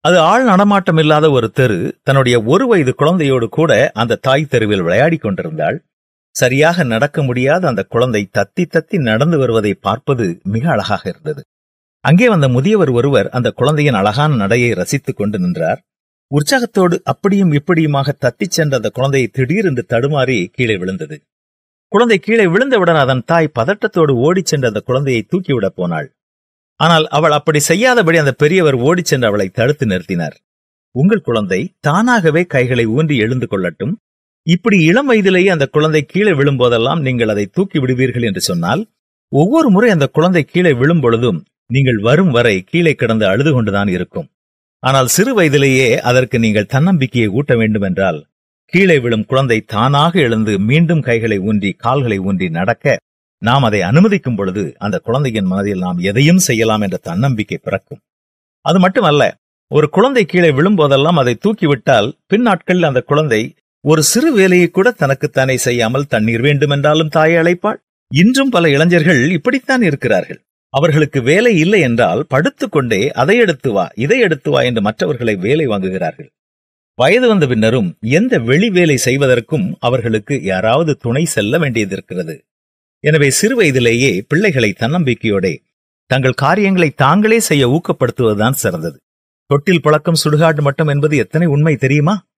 அது ஆள் நடமாட்டம் இல்லாத ஒரு தெரு தன்னுடைய ஒரு வயது குழந்தையோடு கூட அந்த தாய் தெருவில் விளையாடிக் கொண்டிருந்தாள் சரியாக நடக்க முடியாத அந்த குழந்தை தத்தி தத்தி நடந்து வருவதை பார்ப்பது மிக அழகாக இருந்தது அங்கே வந்த முதியவர் ஒருவர் அந்த குழந்தையின் அழகான நடையை ரசித்துக் கொண்டு நின்றார் உற்சாகத்தோடு அப்படியும் இப்படியுமாக தத்திச் சென்ற அந்த குழந்தை திடீரென்று தடுமாறி கீழே விழுந்தது குழந்தை கீழே விழுந்தவுடன் அதன் தாய் பதட்டத்தோடு ஓடிச் சென்று அந்த குழந்தையை தூக்கிவிடப் போனாள் ஆனால் அவள் அப்படி செய்யாதபடி அந்த பெரியவர் ஓடிச் சென்று அவளை தடுத்து நிறுத்தினார் உங்கள் குழந்தை தானாகவே கைகளை ஊன்றி எழுந்து கொள்ளட்டும் இப்படி இளம் வயதிலேயே அந்த குழந்தை கீழே விழும்போதெல்லாம் நீங்கள் அதை தூக்கி விடுவீர்கள் என்று சொன்னால் ஒவ்வொரு முறை அந்த குழந்தை கீழே விழும் பொழுதும் நீங்கள் வரும் வரை கீழே கிடந்து அழுது கொண்டுதான் இருக்கும் ஆனால் சிறு வயதிலேயே அதற்கு நீங்கள் தன்னம்பிக்கையை ஊட்ட வேண்டும் என்றால் கீழே விழும் குழந்தை தானாக எழுந்து மீண்டும் கைகளை ஊன்றி கால்களை ஊன்றி நடக்க நாம் அதை அனுமதிக்கும் பொழுது அந்த குழந்தையின் மனதில் நாம் எதையும் செய்யலாம் என்ற தன்னம்பிக்கை பிறக்கும் அது மட்டுமல்ல ஒரு குழந்தை கீழே விழும்போதெல்லாம் அதை தூக்கிவிட்டால் பின் நாட்களில் அந்த குழந்தை ஒரு சிறு வேலையை கூட தனக்குத்தானே செய்யாமல் தண்ணீர் வேண்டுமென்றாலும் தாயை அழைப்பாள் இன்றும் பல இளைஞர்கள் இப்படித்தான் இருக்கிறார்கள் அவர்களுக்கு வேலை இல்லை என்றால் படுத்துக்கொண்டே அதை எடுத்து வா இதை எடுத்து வா என்று மற்றவர்களை வேலை வாங்குகிறார்கள் வயது வந்த பின்னரும் எந்த வெளி வேலை செய்வதற்கும் அவர்களுக்கு யாராவது துணை செல்ல வேண்டியதிருக்கிறது எனவே சிறு வயதிலேயே பிள்ளைகளை தன்னம்பிக்கையோட தங்கள் காரியங்களை தாங்களே செய்ய ஊக்கப்படுத்துவதுதான் சிறந்தது தொட்டில் பழக்கம் சுடுகாடு மட்டும் என்பது எத்தனை உண்மை தெரியுமா